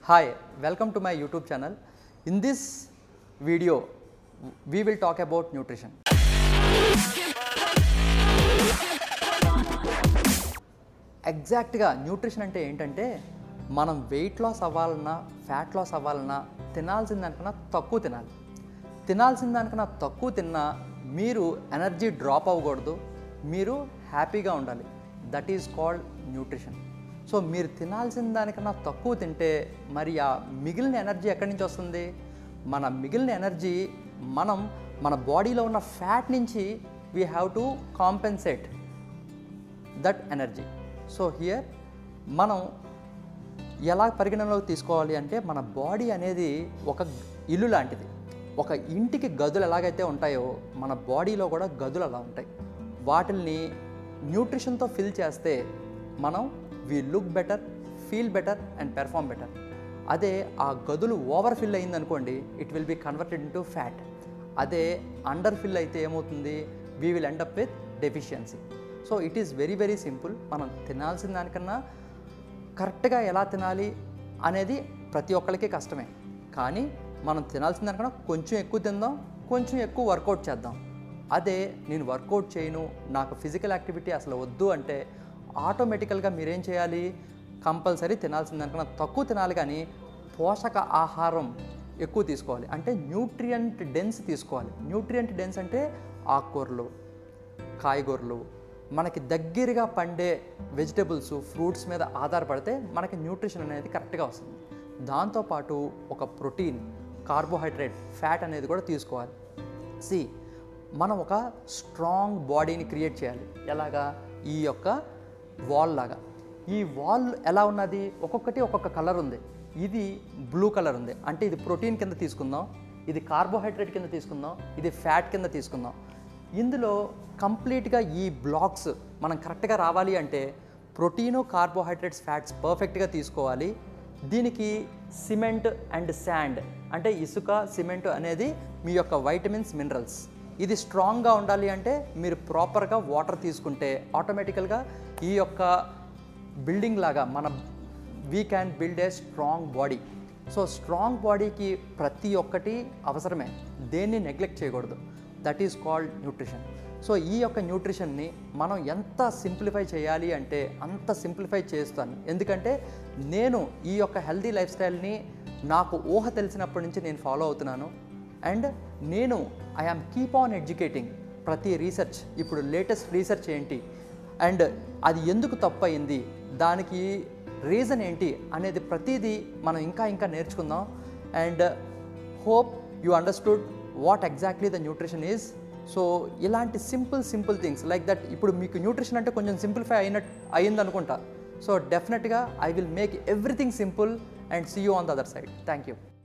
Hi, welcome to my YouTube channel. In this video, we will talk about nutrition. ఎగ్జాక్ట్గా nutrition అంటే ఏంటంటే మనం weight loss అవ్వాలన్నా fat loss అవ్వాలన్నా తినాల్సిన దానికన్నా తక్కువ తినాలి తినాల్సిన దానికన్నా తక్కువ తిన్నా మీరు ఎనర్జీ డ్రాప్ అవ్వకూడదు మీరు హ్యాపీగా ఉండాలి that is called nutrition so మీరు తినాల్సిన దానికన్నా తక్కువ తింటే మరి ఆ మిగిలిన ఎనర్జీ ఎక్కడి నుంచి వస్తుంది మన మిగిలిన ఎనర్జీ మనం మన బాడీలో ఉన్న ఫ్యాట్ నుంచి we have to compensate that energy so here మనం ఎలా పరిగణనలోకి తీసుకోవాలి అంటే మన బాడీ అనేది ఒక ఇల్లు లాంటిది ఒక ఇంటికి గదులు ఎలాగైతే ఉంటాయో మన బాడీలో కూడా గదులు అలా ఉంటాయి వాటిల్ని న్యూట్రిషన్తో ఫిల్ చేస్తే మనం we look better feel better and perform better అదే ఆ గదులు ఓవర్ ఫిల్ అయిందనుకోండి it will be converted into fat అదే అండర్ ఫిల్ అయితే ఏమవుతుంది we will end up with deficiency so it is very very simple మనం తినాల్సిన దానికన్నా కరెక్ట్గా ఎలా తినాలి అనేది ప్రతి ఒక్కరికి కష్టమే కానీ మనం తినాల్సిన దానికన్నా కొంచెం ఎక్కువ తిందాం కొంచెం ఎక్కువ వర్కౌట్ చేద్దాం అదే నేను వర్కౌట్ చేయను నాకు ఫిజికల్ యాక్టివిటీ అసలు వద్దు అంటే ఆటోమేటికల్గా మీరేం చేయాలి కంపల్సరీ తినాల్సిన దానికన్నా తక్కువ తినాలి కానీ పోషక ఆహారం ఎక్కువ తీసుకోవాలి అంటే న్యూట్రియంట్ డెన్స్ తీసుకోవాలి న్యూట్రియంట్ డెన్స్ అంటే ఆకుకూరలు కాయగూరలు మనకి దగ్గరగా పండే వెజిటబుల్స్ ఫ్రూట్స్ మీద ఆధారపడితే మనకి న్యూట్రిషన్ అనేది కరెక్ట్గా వస్తుంది దాంతోపాటు ఒక ప్రోటీన్ కార్బోహైడ్రేట్ ఫ్యాట్ అనేది కూడా తీసుకోవాలి సి మనం ఒక స్ట్రాంగ్ బాడీని క్రియేట్ చేయాలి ఎలాగా ఈ యొక్క వాల్ లాగా ఈ వాల్ ఎలా ఉన్నది ఒక్కొక్కటి ఒక్కొక్క కలర్ ఉంది ఇది బ్లూ కలర్ ఉంది అంటే ఇది ప్రోటీన్ కింద తీసుకుందాం ఇది కార్బోహైడ్రేట్ కింద తీసుకుందాం ఇది ఫ్యాట్ కింద తీసుకుందాం ఇందులో కంప్లీట్గా ఈ బ్లాక్స్ మనం కరెక్ట్గా రావాలి అంటే ప్రోటీను కార్బోహైడ్రేట్స్ ఫ్యాట్స్ పర్ఫెక్ట్గా తీసుకోవాలి దీనికి సిమెంట్ అండ్ శాండ్ అంటే ఇసుక సిమెంట్ అనేది మీ యొక్క వైటమిన్స్ మినరల్స్ ఇది స్ట్రాంగ్గా ఉండాలి అంటే మీరు ప్రాపర్గా వాటర్ తీసుకుంటే ఆటోమేటికల్గా ఈ యొక్క బిల్డింగ్ లాగా మన we can build a strong body so strong బాడీకి ప్రతి ఒక్కటి అవసరమే దేన్ని నెగ్లెక్ట్ చేయకూడదు that is called nutrition so ఈ యొక్క న్యూట్రిషన్ని మనం ఎంత సింప్లిఫై చేయాలి అంటే అంత సింప్లిఫై చేస్తాను ఎందుకంటే నేను ఈ యొక్క హెల్దీ లైఫ్ స్టైల్ని నాకు ఊహ తెలిసినప్పటి నుంచి నేను ఫాలో అవుతున్నాను అండ్ నేను ఐఆమ్ కీప్ ఆన్ ఎడ్యుకేటింగ్ ప్రతి రీసెర్చ్ ఇప్పుడు లేటెస్ట్ రీసెర్చ్ ఏంటి అండ్ అది ఎందుకు తప్పు అయింది దానికి రీజన్ ఏంటి అనేది ప్రతిదీ మనం ఇంకా ఇంకా నేర్చుకుందాం and hope you understood what exactly the nutrition is so ఇలాంటి simple simple things like that ఇప్పుడు మీకు న్యూట్రిషన్ అంటే కొంచెం సింప్లిఫై అయినట్టు అయింది అనుకుంటా సో డెఫినెట్గా I will make everything simple and see you on the other side thank you